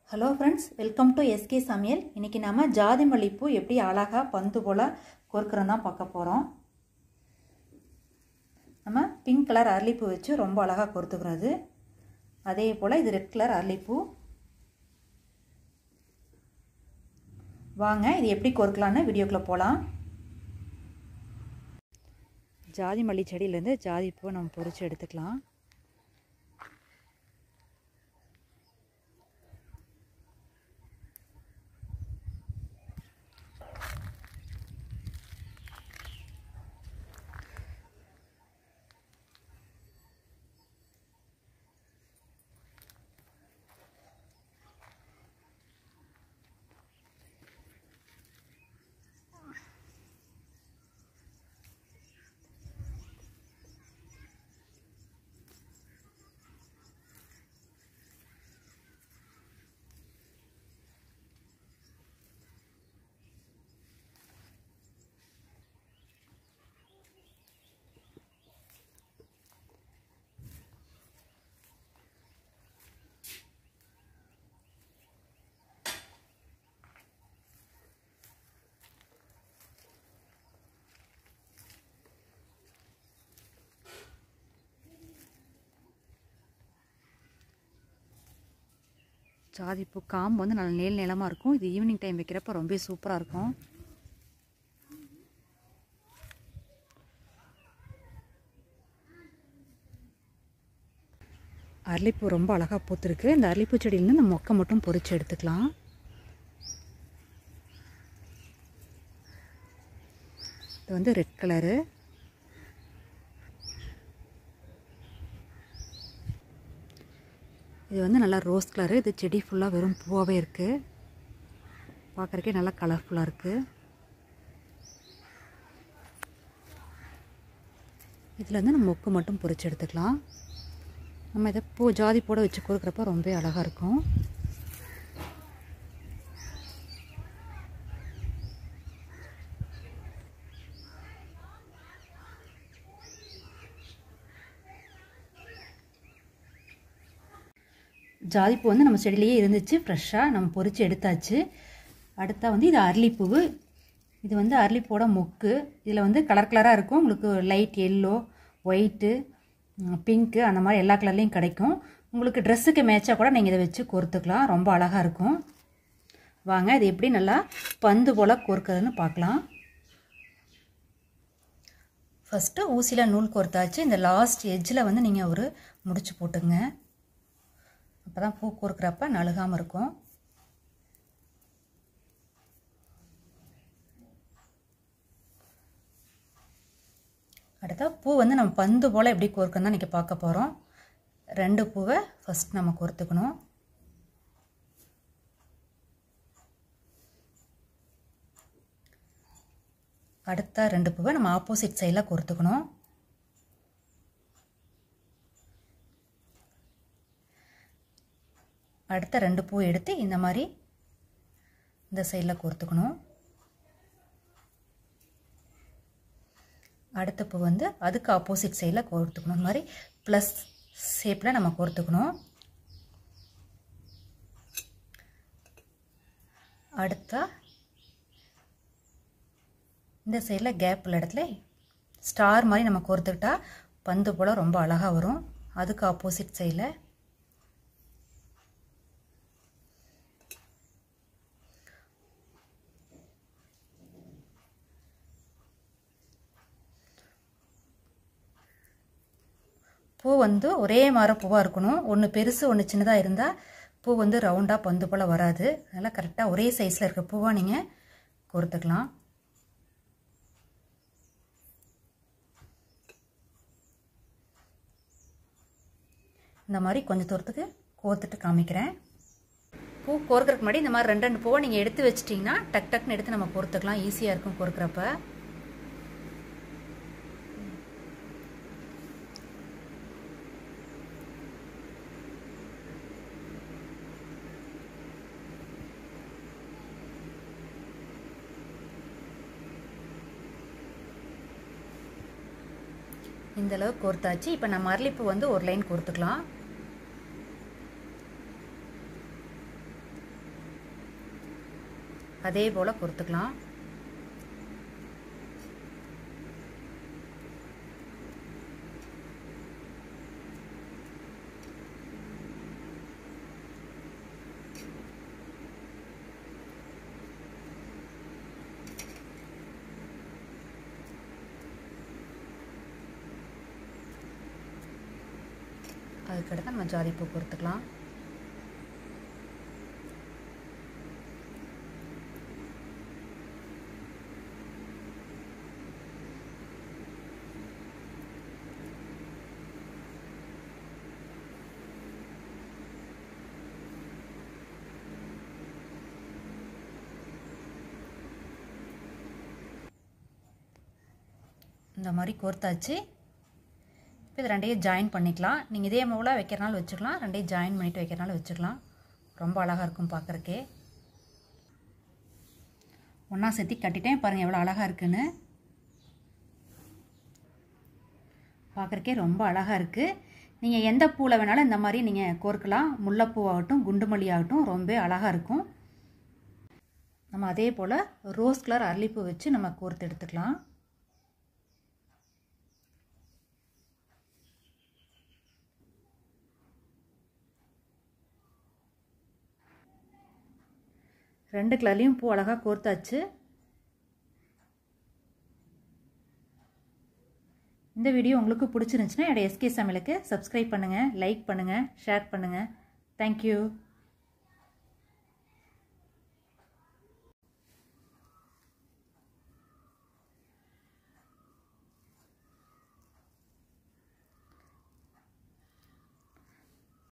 hello friends welcome to SK சமையல் இன்றைக்கி நம்ம ஜாதி மல்லிப்பூ எப்படி அழகாக பந்து போல் கொறுக்கிறோம் தான் பார்க்க போகிறோம் நம்ம பிங்க் கலர் அரளிப்பூ வச்சு ரொம்ப அழகாக கொறுத்துக்கிறது அதே போல் இது ரெட் கலர் அரளிப்பூ வாங்க இது எப்படி கொறுக்கலான்னு வீடியோக்குள்ளே போகலாம் ஜாதி மல்லி செடியிலேருந்து ஜாதி பூவை நம்ம பொறிச்சு எடுத்துக்கலாம் ஜாதிப்பூ காம்பு வந்து நல்ல நீள நீளமாக இருக்கும் இது ஈவினிங் டைம் வைக்கிறப்ப ரொம்ப சூப்பராக இருக்கும் அரளிப்பூ ரொம்ப அழகாக பூத்துருக்கு இந்த அரளிப்பூ செடியிலேருந்து இந்த மொக்கை மட்டும் பொறிச்சு எடுத்துக்கலாம் இது வந்து ரெட் கலரு இது வந்து நல்லா ரோஸ் கலரு இது செடி ஃபுல்லாக வெறும் பூவாகவே இருக்குது பார்க்குறக்கே நல்லா கலர்ஃபுல்லாக இருக்குது இதில் வந்து நம்ம மொக்கு மட்டும் பொறிச்சு எடுத்துக்கலாம் நம்ம இதை பூ ஜாதி போட வச்சு கொடுக்குறப்ப ரொம்ப அழகாக இருக்கும் ஜாதிப்பூ வந்து நம்ம செடியிலேயே இருந்துச்சு ஃப்ரெஷ்ஷாக நம்ம பொறிச்சு எடுத்தாச்சு அடுத்தா வந்து இது அரளிப்பூவு இது வந்து அரளிப்பூவோட மொக்கு இதில் வந்து கலர் கலராக இருக்கும் உங்களுக்கு லைட் எல்லோ ஒயிட்டு பிங்க்கு அந்த மாதிரி எல்லா கலர்லேயும் கிடைக்கும் உங்களுக்கு ட்ரெஸ்ஸுக்கு மேட்சாக கூட நீங்கள் இதை வச்சு கோர்த்துக்கலாம் ரொம்ப அழகாக இருக்கும் வாங்க இது எப்படி நல்லா பந்து போல் கோர்க்கிறதுன்னு பார்க்கலாம் ஃபஸ்ட்டு ஊசியில் நூல் கோர்த்தாச்சு இந்த லாஸ்ட் எஜ்ஜில் வந்து நீங்கள் ஒரு முடிச்சு போட்டுங்க அப்போ தான் பூ கோர்க்குறப்ப நழுகாமல் இருக்கும் அடுத்தா பூ வந்து நம்ம பந்து போல் எப்படி கோர்க்கணும் தான் இன்றைக்கி பார்க்க போகிறோம் ரெண்டு பூவை ஃபஸ்ட் நம்ம கோர்த்துக்கணும் அடுத்த ரெண்டு பூவை நம்ம ஆப்போசிட் சைடில் கோர்த்துக்கணும் அடுத்த ரெண்டு பூ எடுத்து இந்த மாதிரி இந்த சைடில் கோர்த்துக்கணும் அடுத்த பூ வந்து அதுக்கு ஆப்போசிட் சைடில் கோர்த்துக்கணும் இந்த மாதிரி ப்ளஸ் ஷேப்பில் நம்ம கோர்த்துக்கணும் அடுத்தா இந்த சைடில் கேப் உள்ள இடத்துல ஸ்டார் மாதிரி நம்ம கோர்த்துக்கிட்டா பந்து போல் ரொம்ப அழகாக வரும் அதுக்கு ஆப்போசிட் சைடில் பூ வந்து ஒரே மாதிரி பூவாக இருக்கணும் ஒன்று பெருசு ஒன்று சின்னதாக இருந்தால் பூ வந்து ரவுண்டாக பந்து போல் வராது அதனால் கரெக்டாக ஒரே சைஸில் இருக்க பூவாக நீங்கள் கோர்த்துக்கலாம் இந்த மாதிரி கொஞ்சம் தூரத்துக்கு கோர்த்துட்டு காமிக்கிறேன் பூ கோர்க்கறதுக்கு முன்னாடி இந்த மாதிரி ரெண்டு ரெண்டு பூவை நீங்கள் எடுத்து வச்சிட்டிங்கன்னா டக் டக்குன்னு எடுத்து நம்ம கோர்த்துக்கலாம் ஈஸியாக இருக்கும் கோர்க்குறப்ப இந்த அளவுக்கு கோர்த்தாச்சு இப்போ நம்ம அரளிப்பூ வந்து ஒரு லைன் கோர்த்துக்கலாம் அதே போல் பொறுத்துக்கலாம் அதுக்கடுத்து நம்ம ஜாதிப்பூ பொறுத்துக்கலாம் இந்த மாதிரி கோர்த்தாச்சு இப்போ இது ரெண்டையும் ஜாயின் பண்ணிக்கலாம் நீங்கள் இதே மூலம் வைக்கிறனாலும் வச்சுக்கலாம் ரெண்டையும் ஜாயின் பண்ணிவிட்டு வைக்கிறனாலும் வச்சுக்கலாம் ரொம்ப அழகாக இருக்கும் பார்க்குறக்கே ஒன்றா சேர்த்தி கட்டிட்டேன் பாருங்கள் எவ்வளோ அழகாக இருக்குன்னு பார்க்குறக்கே ரொம்ப அழகாக இருக்குது நீங்கள் எந்த பூவில் வேணாலும் இந்த மாதிரி நீங்கள் கோர்க்கலாம் முல்லைப்பூவாகட்டும் குண்டுமல்லி ஆகட்டும் ரொம்ப அழகாக இருக்கும் நம்ம அதே போல் ரோஸ் கலர் அரளிப்பூ வச்சு நம்ம கோர்த்து எடுத்துக்கலாம் ரெண்டு கலர்லேயும் பூ அழகாக கோர்த்தாச்சு இந்த வீடியோ உங்களுக்கு பிடிச்சிருந்துச்சுன்னா என்னோட எஸ்கே சமையலுக்கு சப்ஸ்கிரைப் பண்ணுங்கள் லைக் பண்ணுங்கள் ஷேர் பண்ணுங்கள் தேங்க்யூ